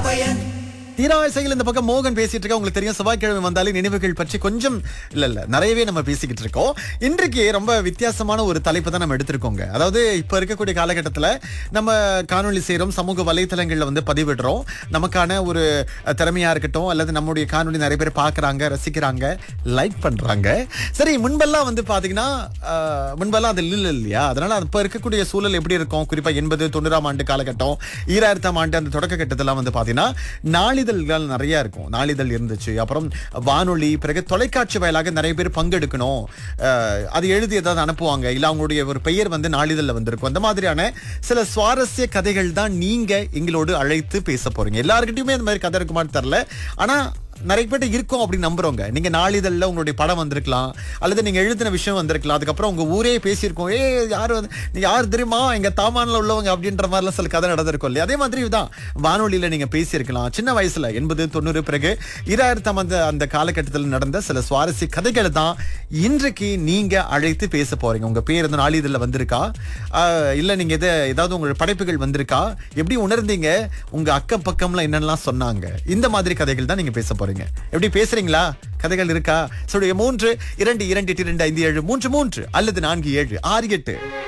தீராசையில் இந்த பக்கம் மோகன் பேசிட்டு இருக்க உங்களுக்கு தெரியும் செவ்வாய்க்கிழமை வந்தாலே நினைவுகள் பற்றி கொஞ்சம் இல்ல இல்ல நிறையவே நம்ம பேசிக்கிட்டு இருக்கோம் இன்றைக்கு ரொம்ப வித்தியாசமான ஒரு தலைப்பு தான் நம்ம எடுத்திருக்கோங்க அதாவது இப்ப இருக்கக்கூடிய காலகட்டத்துல நம்ம காணொளி செய்றோம் சமூக வலைத்தளங்கள்ல வந்து பதிவிடுறோம் நமக்கான ஒரு அஹ், திறமையா இருக்கட்டும் அல்லது நம்முடைய காணொளி நிறைய பேர் பாக்குறாங்க ரசிக்கிறாங்க லைக் பண்றாங்க சரி முன்பெல்லாம் வந்து பாத்தீங்கன்னா அஹ், முன்பெல்லாம் அது இல்ல இல்லையா அதனால இப்ப இருக்கக்கூடிய சூழல் எப்படி இருக்கும் குறிப்பா எண்பது தொண்ணூறாம் ஆண்டு காலகட்டம் ஈராயிரத்தாம் ஆண்டு அந்த தொடக்க கட்டத்துல வந்து பாத்தீங்கன்னா நாளிதழ்கள் நிறைய இருக்கும் நாளிதழ் இருந்துச்சு அப்புறம் வானொலி பிறகு தொலைக்காட்சி வாயிலாக நிறைய பேர் பங்கெடுக்கணும் அஹ், அது எழுதி ஏதாவது அனுப்புவாங்க இல்ல அவங்களுடைய ஒரு பெயர் வந்து நாளிதழ்ல வந்திருக்கும் அந்த மாதிரியான சில சுவாரஸ்ய கதைகள் தான் நீங்க எங்களோடு அழைத்து பேச போறீங்க எல்லாருக்கிட்டையுமே அந்த மாதிரி கதை இருக்குமான்னு தெரியல ஆனா நிறைய பேர்ட்ட இருக்கும் அப்படின்னு நம்புறோங்க நீங்க நாளிதழ்ல உங்களுடைய படம் வந்திருக்கலாம் அல்லது நீங்க எழுதின விஷயம் வந்திருக்கலாம் அதுக்கப்புறம் உங்க ஊரே பேசியிருக்கோம் ஏ யார் வந்து நீங்க யார் தெரியுமா எங்க தாமான்ல உள்ளவங்க அப்படின்ற மாதிரிலாம் சில கதை நடந்திருக்கும் இல்லையா அதே மாதிரி தான் வானொலியில நீங்க பேசியிருக்கலாம் சின்ன வயசுல எண்பது தொண்ணூறு பிறகு இராயிரத்தாம் அந்த அந்த காலகட்டத்தில் நடந்த சில சுவாரஸ்ய கதைகள் தான் இன்றைக்கு நீங்க அழைத்து பேச போறீங்க உங்க பேர் இந்த நாளிதழ்ல வந்திருக்கா ஆஹ் இல்ல நீங்க எதை ஏதாவது உங்களோட படைப்புகள் வந்திருக்கா எப்படி உணர்ந்தீங்க உங்க அக்கம் பக்கம்ல என்னெல்லாம் சொன்னாங்க இந்த மாதிரி கதைகள் தான் நீங்க பேச போறீங்க எப்படி பேசுறீங்களா கதைகள் இருக்கா சொல்லுங்க மூன்று இரண்டு இரண்டு எட்டு இரண்டு ஐந்து ஏழு மூன்று மூன்று அல்லது நான்கு ஏழு ஆறு எட்டு